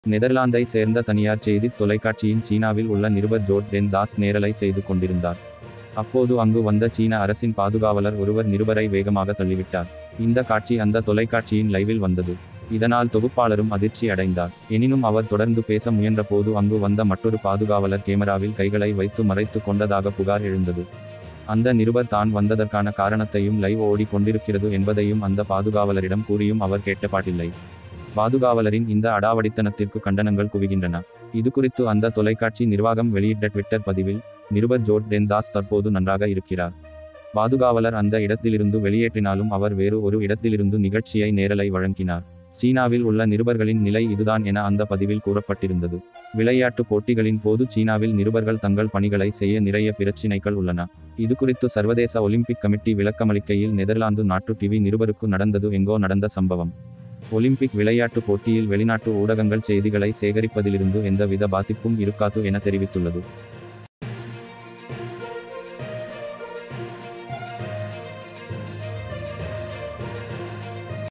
நெதர்லாந்தை சேர்ந்த தனியார் செய்தித் தொலைக்காட்சியின் சீனாவில் உள்ள நிருபர் ஜோட் டென் தாஸ் நேரலை செய்து கொண்டிருந்தார் அப்போது அங்கு வந்த சீன அரசின் பாதுகாவலர் ஒருவர் நிருபரை வேகமாக தள்ளிவிட்டார் இந்த காட்சி அந்த தொலைக்காட்சியின் லைவில் வந்தது இதனால் தொகுப்பாளரும் அதிர்ச்சி அடைந்தார் எனினும் அவர் தொடர்ந்து பேச முயன்றபோது அங்கு வந்த மற்றொரு பாதுகாவலர் கேமராவில் கைகளை வைத்து மறைத்து கொண்டதாக புகார் எழுந்தது அந்த நிருபர் தான் வந்ததற்கான காரணத்தையும் லைவ் ஓடி கொண்டிருக்கிறது என்பதையும் அந்த பாதுகாவலரிடம் கூறியும் அவர் கேட்டபாட்டில்லை பாதுகாவலரின் இந்த அடாவடித்தனத்திற்கு கண்டனங்கள் குவிகின்றன இதுகுறித்து அந்த தொலைக்காட்சி நிர்வாகம் வெளியிட்ட ட்விட்டர் பதிவில் நிருபர் ஜோட் டென் தாஸ் தற்போது நன்றாக இருக்கிறார் பாதுகாவலர் அந்த இடத்திலிருந்து வெளியேற்றினாலும் அவர் வேறு ஒரு இடத்திலிருந்து நிகழ்ச்சியை நேரலை வழங்கினார் சீனாவில் உள்ள நிருபர்களின் நிலை இதுதான் என அந்த பதிவில் கூறப்பட்டிருந்தது விளையாட்டு போட்டிகளின் போது சீனாவில் நிருபர்கள் தங்கள் பணிகளை செய்ய நிறைய பிரச்சினைகள் உள்ளன இதுகுறித்து சர்வதேச ஒலிம்பிக் கமிட்டி விளக்கமளிக்கையில் நெதர்லாந்து நாட்டு டிவி நிருபருக்கு நடந்தது எங்கோ நடந்த சம்பவம் ஒலிம்பிக் விளையாட்டு போட்டியில் வெளிநாட்டு ஊடகங்கள் செய்திகளை சேகரிப்பதிலிருந்து எந்தவித பாதிப்பும் இருக்காது என தெரிவித்துள்ளது